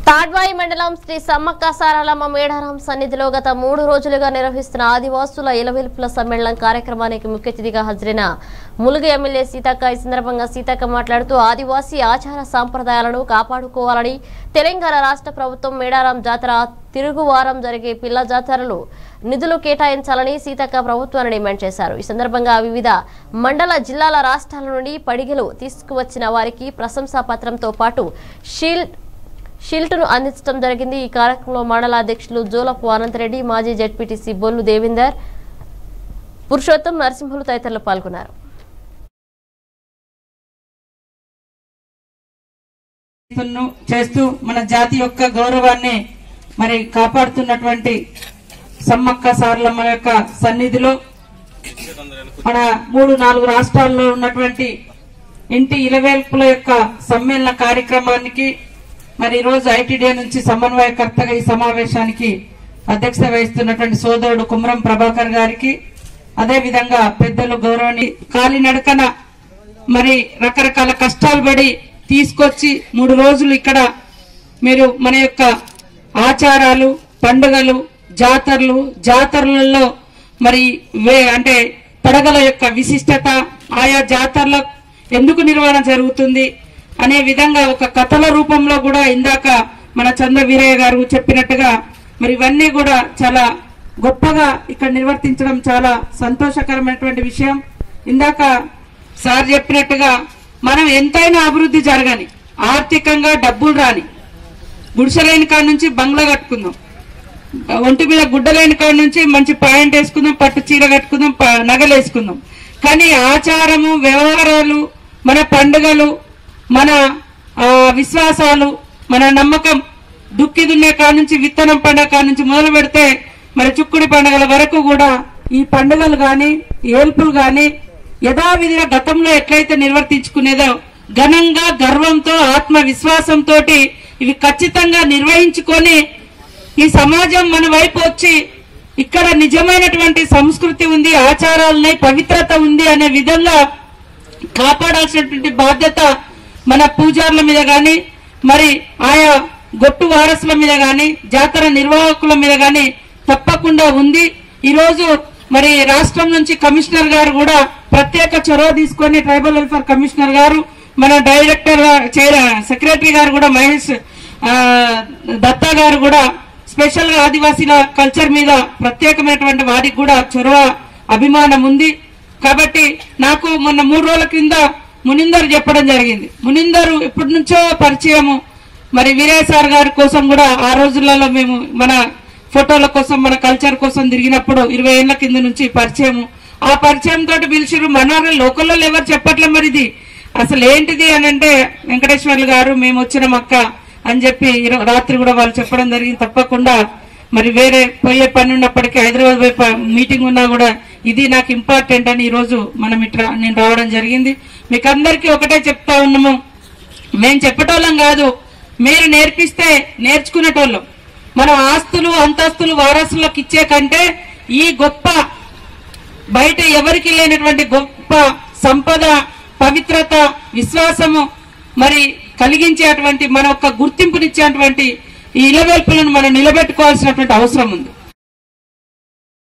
తాడ్వాయి మండలం శ్రీ సమ్మక్క సారాలమ్మ మేడారం సన్నిధిలో గత మూడు రోజులుగా నిర్వహిస్తున్న ఆదివాసుల ఇలవెల్పుల సమ్మేళనం కార్యక్రమానికి ముఖ్య అతిథిగా హాజరైన ములుగు ఎమ్మెల్యే సీతక్క ఈ సందర్భంగా సీతక్క మాట్లాడుతూ ఆదివాసీ ఆచార సాంప్రదాయాలను కాపాడుకోవాలని తెలంగాణ రాష్ట్ర ప్రభుత్వం మేడారం జాతర తిరుగువారం జరిగే పిల్ల జాతరలు నిధులు కేటాయించాలని సీతక్క ప్రభుత్వాన్ని డిమాండ్ చేశారు ఈ సందర్భంగా వివిధ మండల జిల్లాల రాష్ట్రాల నుండి పడిగలు తీసుకువచ్చిన వారికి ప్రశంసా పత్రంతో పాటు షీల్డ్ షీల్డ్ను అందించడం జరిగింది ఈ కార్యక్రమంలో మండల అధ్యక్షులు జోలపు అనంతరెడ్డి మాజీ జడ్పీటీసీ బొల్లు దేవిందర్ పురుషోత్తం నరసింహులు తదితరులు పాల్గొన్నారు చేస్తున్న- చేస్తూ మన జాతి యొక్క గౌరవాన్ని మరి కాపాడుతున్నటువంటి సమ్మక్క సారలమ్మ యొక్క సన్నిధిలో మన మూడు నాలుగు రాష్ట్రాల్లో ఉన్నటువంటి ఇంటి ఇలవేల్పుల యొక్క సమ్మేళన కార్యక్రమానికి మరి ఈ రోజు ఐటీడీ నుంచి సమన్వయకర్తగా ఈ సమావేశానికి అధ్యక్షత వహిస్తున్నటువంటి సోదరుడు కుమరం ప్రభాకర్ గారికి అదే విధంగా పెద్దలు గౌరవని కాలినడకన మరి రకరకాల కష్టాలు పడి తీసుకొచ్చి మూడు రోజులు ఇక్కడ మీరు మన యొక్క ఆచారాలు పండుగలు జాతరలు జాతరలలో మరి వే అంటే పడగల యొక్క విశిష్టత ఆయా జాతరల ఎందుకు నిర్వహణ జరుగుతుంది అనే విధంగా ఒక కథల రూపంలో కూడా ఇందాక మన చంద్ర వీరయ్య గారు చెప్పినట్టుగా మరి ఇవన్నీ కూడా చాలా గొప్పగా ఇక్కడ నిర్వర్తించడం చాలా సంతోషకరమైనటువంటి విషయం ఇందాక సార్ చెప్పినట్టుగా మనం ఎంతైనా అభివృద్ధి జరగని ఆర్థికంగా డబ్బులు రాని గుడిసెలేని కాడ నుంచి బంగ్లా కట్టుకుందాం ఒంటి మీద గుడ్డలేని కాడ నుంచి మంచి పాయింట్ వేసుకుందాం పట్టు చీర కట్టుకుందాం ప- నగలు వేసుకుందాం కానీ ఆచారము వ్యవహారాలు మన పండుగలు మన ఆ, విశ్వాసాలు మన నమ్మకం దుక్కి దున్నే కాడ నుంచి విత్తనం పండుగ కాడ నుంచి మొదలు పెడితే మరి చుక్కుడి పండుగల వరకు కూడా ఈ పండుగలు గాని ఏల్పులు గాని యథావిధిగా గతంలో ఎట్లయితే నిర్వర్తించుకునేదో ఘనంగా గర్వంతో ఆత్మవిశ్వాసంతో ఇవి ఖచ్చితంగా నిర్వహించుకొని ఈ సమాజం మన వైపు వచ్చి ఇక్కడ నిజమైనటువంటి సంస్కృతి ఉంది ఆచారాలున్నాయి పవిత్రత ఉంది అనే విధంగా కాపాడాల్సినటువంటి బాధ్యత మన పూజారుల మీద గాని మరి ఆయా గొట్టు వారసుల మీద గాని జాతర నిర్వాహకుల మీద గాని తప్పకుండా ఉంది ఈ రోజు మరి రాష్ట్రం నుంచి కమిషనర్ గారు కూడా ప్రత్యేక చొరవ తీసుకొని ట్రైబల్ వెల్ఫేర్ కమిషనర్ గారు మన డైరెక్టర్ సెక్రటరీ గారు కూడా మహేష్ ఆ, దత్తా గారు కూడా స్పెషల్ గా ఆదివాసీల కల్చర్ మీద ప్రత్యేకమైనటువంటి వారికి కూడా చొరవ అభిమానం ఉంది కాబట్టి నాకు మొన్న మూడు రోజుల క్రింద మునిందర్ చెప్పడం జరిగింది మునిందర్ ఇప్పటి నుంచో పరిచయము మరి వీరయ్య సార్ గారి కోసం కూడా ఆ రోజులలో మేము మన ఫోటోల కోసం మన కల్చర్ కోసం తిరిగినప్పుడు ఇరవై ఏళ్ల కింద నుంచి పరిచయము ఆ పరిచయం తోటి పిలిచిరు మన లోకల్లో ఎవరు చెప్పట్లే మరి ఇది అసలు ఏంటిది అని అంటే వెంకటేశ్వర్లు గారు మేము వచ్చిన అక్క అని చెప్పి ఈరో- రాత్రి కూడా వాళ్ళు చెప్పడం జరిగింది తప్పకుండా మరి వేరే పోయే పని ఉన్నప్పటికీ హైదరాబాద్ పోయి ప- మీటింగ్ ఉన్నా కూడా ఇది నాకు ఇంపార్టెంట్ అని ఈ రోజు మనం ఇట్లా నేను రావడం జరిగింది మీకు అందరికీ ఒకటే చెప్తా ఉన్నాము మేము చెప్పటోళ్ళం కాదు మీరు నేర్పిస్తే నేర్చుకునేటోళ్ళం మనం ఆస్తులు అంతస్తులు వారసులకు ఇచ్చే కంటే ఈ గొప్ప బయట ఎవరికి లేనటువంటి గొప్ప సంపద పవిత్రత విశ్వాసము మరి కలిగించేటువంటి మన యొక్క గుర్తింపునిచ్చేటువంటి ఈ ఇలవేల్పులను మనం నిలబెట్టుకోవాల్సినటువంటి అవసరం ఉంది